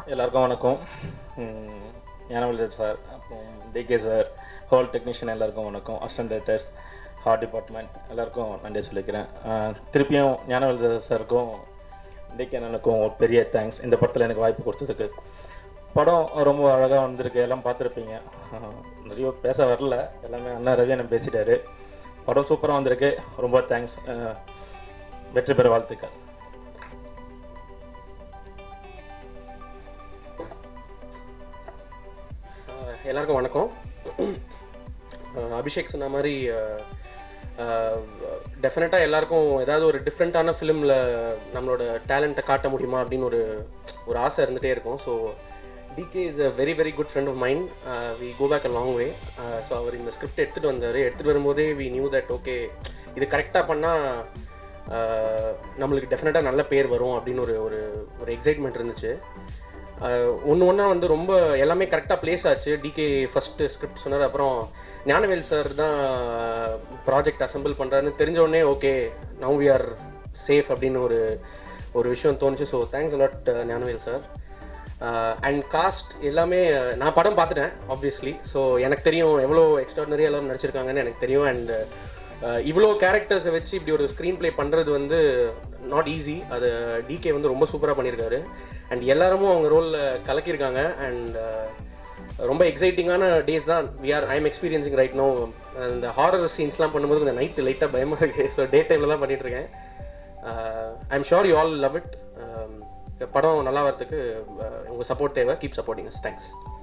எல்லாருக்கும் வணக்கம் ம், ஞானவல்ஜர் சார் அப்புறம் டிகே சார் ஹோல் டெக்னீஷியன் எல்லாருக்கும் வணக்கம் அசிஸ்டன்ட் டேரக்டர்ஸ் ஹார்ட் டிபார்ட்மெண்ட் எல்லாருக்கும் நன்றி சொல்லிக்கிறேன் ஆ, திருப்பியும் ஞானவல்ஜர் சாருக்கும் டிகே அண்ணனுக்கும் ஒரு பெரிய தேங்க்ஸ் இந்த படத்தில் எனக்கு வாய்ப்பு கொடுத்ததுக்கு படம் ரொம்ப அழகாக வந்திருக்கு எல்லாம் பார்த்துருப்பீங்க ஆ, நிறைய பேச வரல எல்லாமே அண்ணா ரவி அண்ணன் பேசிட்டாரு படம் சூப்பராக வந்திருக்கு ரொம்ப தேங்க்ஸ் வெற்றி பெற வாழ்த்துக்கள் ஆஹ் எல்லாருக்கும் வணக்கம் ஆஹ் அபிஷேக் சொன்ன மாதிரி டெஃபினட்டாக எல்லாருக்கும் ஏதாவது ஒரு டிஃப்ரெண்ட்டான ஃபிலிமில் நம்மளோட டேலண்ட்டை காட்ட முடியுமா அப்படின்னு ஒரு ஒரு ஆசை இருந்துகிட்டே இருக்கும் so DK is a very very good friend of mind we go back a long way so அவர் இந்த ஸ்கிரிப்ட் எடுத்துகிட்டு வந்தார் எடுத்துகிட்டு வரும்போதே வி நியூ தட் ஓகே இது கரெக்டாக பண்ணால் நம்மளுக்கு டெஃபினட்டாக நல்ல பேர் வரும் அப்படின்னு ஒரு ஒரு ஒரு எக்ஸைட்மெண்ட் இருந்துச்சு ஒன்று ஒன்றா வந்து ரொம்ப எல்லாமே கரெக்டாக ப்ளேஸ் ஆச்சு டிகே ஃபஸ்ட்டு ஸ்கிரிப்ட் சொன்னார் அப்புறம் ஞானவேல் சார் தான் ப்ராஜெக்ட் அசெம்பிள் பண்ணுறாருன்னு தெரிஞ்ச உடனே okay now we are safe அப்படின்னு ஒரு ஒரு விஷயம் தோணுச்சு so thanks a lot Gnanavel sir and cast எல்லாமே அஹ், நான் படம் பார்த்துட்டேன் ஆப்வியஸ்லி ஸோ எனக்கு தெரியும் எவ்வளோ எக்ஸ்ட்ராடனரி எல்லாரும் நடிச்சிருக்காங்கன்னு எனக்கு தெரியும் அண்ட் இவ்வளோ கேரக்டர்ஸை வச்சு இப்படி ஒரு ஸ்க்ரீன் ப்ளே பண்ணுறது வந்து நாட் ஈஸி அது டிகே வந்து ரொம்ப சூப்பராக பண்ணியிருக்காரு அண்ட் எல்லாருமும் அவங்க ரோலில் கலக்கியிருக்காங்க அண்ட் ரொம்ப எக்ஸைட்டிங்கான டேஸ் தான் we are I am experiencing right no இந்த ஹாரர் சீன்ஸ்லாம் பண்ணும்போது கொஞ்சம் நைட்டு லைட்டாக பயமாக இருக்குது ஸோ டே டைமில் தான் பண்ணிட்டு இருக்கேன் I am sure you all love it படம் நல்லா வரதுக்கு உங்கள் சப்போர்ட் தேவை கீப் சப்போர்ட்டிங் தேங்க்ஸ்